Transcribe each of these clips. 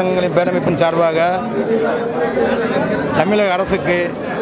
சங்கங்களின் பேரமைப்பின் சார்பாக தமிழக அரசுக்கு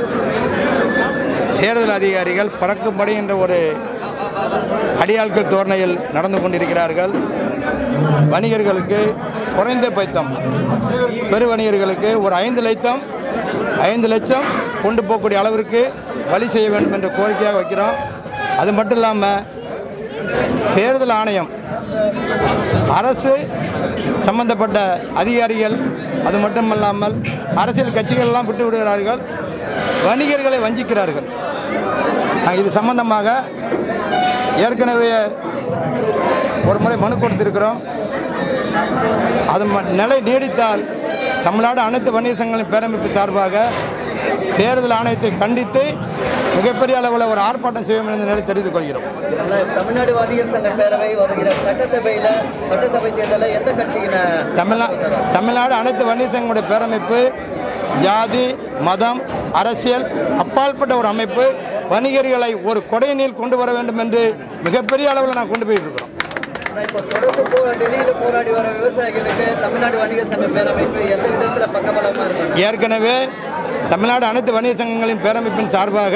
தேர்தல் அதிகாரிகள் பறக்கும்படி என்ற ஒரு அடியாட்கள் தோரணையில் நடந்து கொண்டிருக்கிறார்கள் வணிகர்களுக்கு குறைந்த பைத்தம் பெரு வணிகர்களுக்கு ஒரு ஐந்து லட்சம் ஐந்து லட்சம் கொண்டு போகக்கூடிய அளவிற்கு வழி செய்ய வேண்டும் என்ற கோரிக்கையாக வைக்கிறோம் அது மட்டும் இல்லாமல் தேர்தல் ஆணையம் அரசு சம்பந்தப்பட்ட அதிகாரிகள் அது மட்டுமல்லாமல் அரசியல் கட்சிகள் எல்லாம் விட்டு விடுகிறார்கள் வணிகர்களை வஞ்சிக்கிறார்கள் நாங்கள் இது சம்பந்தமாக ஏற்கனவே ஒரு முறை மனு கொடுத்திருக்கிறோம் அது ம- நிலை நீடித்தால் தமிழ்நாடு அனைத்து வணிகர் சங்கங்களின் பேரமைப்பு சார்பாக தேர்தல் ஆணையத்தை கண்டித்து மிகப்பெரிய அளவில் ஒரு ஆர்ப்பாட்டம் செய்வோம் என்ற நிலை தெரிவித்துக் கொள்கிறோம் தமிழ்நாடு வணிகர் சங்க பேரவை வருகிற சட்டசபையில சட்டசபை தேர்தலில் எந்த கட்சியின தமிழ்நா தமிழ்நாடு அனைத்து வணிகர் சங்கங்களுடைய பேரமைப்பு ஜாதி மதம் அரசியல் அப்பாற்பட்ட ஒரு அமைப்பு வணிகர்களை ஒரு கொடையினில் கொண்டு வர வேண்டும் என்று மிகப்பெரிய அளவில் நான் கொண்டு போயிட்டு இருக்கிறோம் இப்போ தொடர்ந்து போ டெல்லியில் போராடி வர விவசாயிகளுக்கு தமிழ்நாடு வணிகர் சங்க பேரமைப்பு எந்த விதத்தில் பக்கபலமாக இருக்கு ஏற்கனவே தமிழ்நாடு அனைத்து வணிகர் சங்கங்களின் பேரமைப்பின் சார்பாக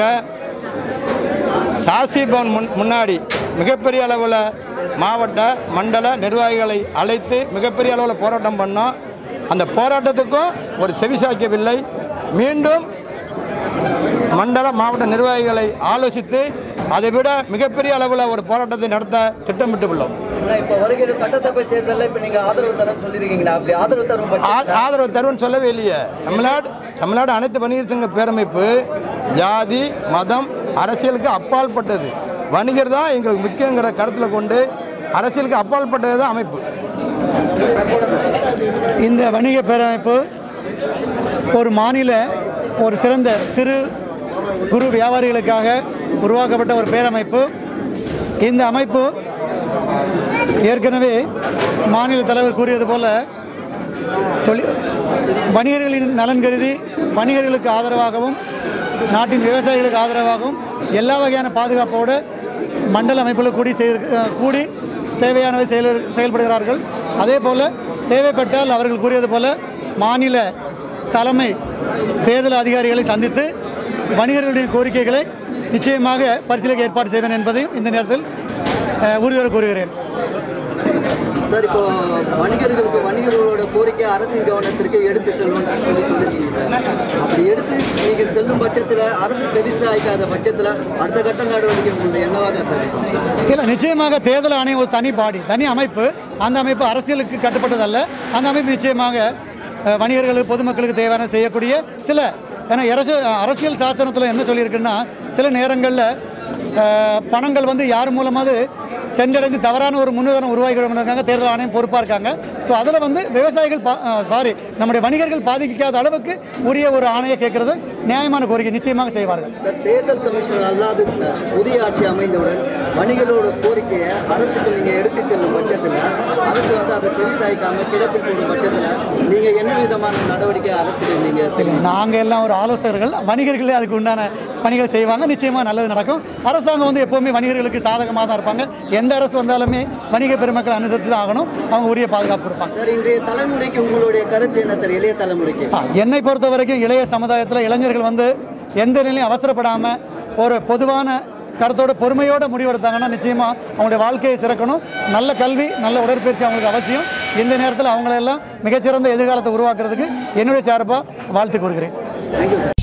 சாசி பவன் முன் முன்னாடி மிகப்பெரிய அளவில் மாவட்ட மண்டல நிர்வாகிகளை அழைத்து மிகப்பெரிய அளவில் போராட்டம் பண்ணோம் அந்த போராட்டத்துக்கும் ஒரு செவிசாய்க்கவில்லை மீண்டும் மண்டல மாவட்ட நிர்வாகிகளை ஆலோசித்து அதைவிட மிகப்பெரிய அளவில் ஒரு போராட்டத்தை நடத்த திட்டமிட்டுள்ளோம் ஆனா இப்போ வருகிற சட்டசபை தேர்தலில் இப்போ நீங்கள் ஆதரவு தரேன்னு சொல்லியிருக்கீங்களா அப்படி ஆதரவு தரும் ஆ- பட்சத்தில் ஆதரவு தருவன்னு சொல்லவே இல்லையே தமிழ்நாடு தமிழ்நாடு அனைத்து வணிகர் சங்க பேரமைப்பு ஜாதி மதம் அரசியலுக்கு அப்பாற்பட்டது வணிகர் தான் எங்களுக்கு முக்கியங்கிற கருத்தில் கொண்டு அரசியலுக்கு அப்பாற்பட்டது தான் அமைப்பு இந்த வணிக பேரமைப்பு ஒரு மாநில ஒரு சிறந்த சிறு குறு வியாபாரிகளுக்காக உருவாக்கப்பட்ட ஒரு பேரமைப்பு இந்த அமைப்பு ஏற்கனவே மாநில தலைவர் கூறியது போல தொழில் வணிகர்களின் நலன் கருதி வணிகர்களுக்கு ஆதரவாகவும் நாட்டின் விவசாயிகளுக்கு ஆதரவாகவும் எல்லா வகையான பாதுகாப்போடு மண்டல அமைப்பில் கூடி செய்திருக்க கூடி தேவையானவை செயல் செயல்படுகிறார்கள் அதே போல் தேவைப்பட்டால் அவர்கள் கூறியது போல மாநில தலைமை தேர்தல் அதிகாரிகளை சந்தித்து வணிகர்களுடைய கோரிக்கைகளை நிச்சயமாக பரிசீலிக்க ஏற்பாடு செய்வேன் என்பதையும் இந்த நேரத்தில் அஹ், உறுதியோடு கூறுகிறேன் சார் இப்போ வணிகர்களுக்கு வணிகர்களோட கோரிக்கை அரசின் கவனத்திற்கு எடுத்து செல்லும்னு சொல்லி சொல்லியிருக்கீங்க சார் அப்படி எடுத்து நீங்கள் செல்லும் பட்சத்தில் அரசு செவிசாய்க்காத பட்சத்தில் அடுத்த கட்ட நடவடிக்கை உங்களுக்கு என்னவாக சார் இருக்கும்? இல்லை நிச்சயமாக தேர்தல் ஆணையம் ஒரு தனி பாடி தனி அமைப்பு அந்த அமைப்பு அரசியலுக்கு கட்டுப்பட்டதல்ல அந்த அமைப்பு நிச்சயமாக அஹ், வணிகர்களுக்கு பொதுமக்களுக்கு தேவையான செய்யக்கூடிய சில ஏன்னா அரசியல் அரசியல் சாசனத்தில் என்ன சொல்லியிருக்குன்னா சில நேரங்களில் பணங்கள் வந்து யார் மூலமாவது சென்றடைந்து தவறான ஒரு முன்னுதாரணம் உருவாக்கி தேர்தல் ஆணையம் பொறுப்பாக இருக்காங்க ஸோ அதில் வந்து விவசாயிகள் சாரி நம்முடைய வணிகர்கள் பாதிக்காத அளவுக்கு உரிய ஒரு ஆணையை கேட்கறது நியாயமான கோரிக்கை நிச்சயமாக செய்வார்கள் சார் தேர்தல் கமிஷன் அல்லாது சார் புதிய ஆட்சி அமைந்தவுடன் வணிகர்களோட கோரிக்கையை அரசுக்கு நீங்கள் எடுத்து செல்லும் பட்சத்தில் அரசு வந்து அதை செவிசாய்க்காம கிடப்பில் போடும் பட்சத்தில் நீங்கள் என்ன விதமான நடவடிக்கை அரசுக்கு நீங்கள் நாங்கள் எல்லாம் ஒரு ஆலோசகர்கள் வணிகர்களே அதுக்கு உண்டான பணிகள் செய்வாங்க நிச்சயமாக நல்லது நடக்கும் அரசாங்கம் வந்து எப்போவுமே வணிகர்களுக்கு சாதகமாக தான் இருப்பாங்க எந்த அரசு வந்தாலுமே வணிக பெருமக்கள் அனுசரித்து தான் ஆகணும் அவங்க உரிய பாதுகாப்பு கொடுப்பாங்க சார் இன்றைய தலைமுறைக்கு உங்களுடைய கருத்து என்ன சார் இளைய தலைமுறைக்கு ஆ, என்னை பொறுத்த வரைக்கும் இளைய சமுதாயத்தில் இளைஞர்கள் வந்து எந்த நிலையும் அவசரப்படாமல் ஒரு பொதுவான கருத்தோட பொறுமையோட முடிவெடுத்தாங்கன்னா நிச்சயமாக அவங்களுடைய வாழ்க்கையை சிறக்கணும் நல்ல கல்வி நல்ல உடற்பயிற்சி அவங்களுக்கு அவசியம் இந்த நேரத்தில் அவங்களெல்லாம் மிகச்சிறந்த எதிர்காலத்தை உருவாக்குறதுக்கு என்னுடைய சார்பாக வாழ்த்து கூறுகிறேன் தேங்க்யூ சார்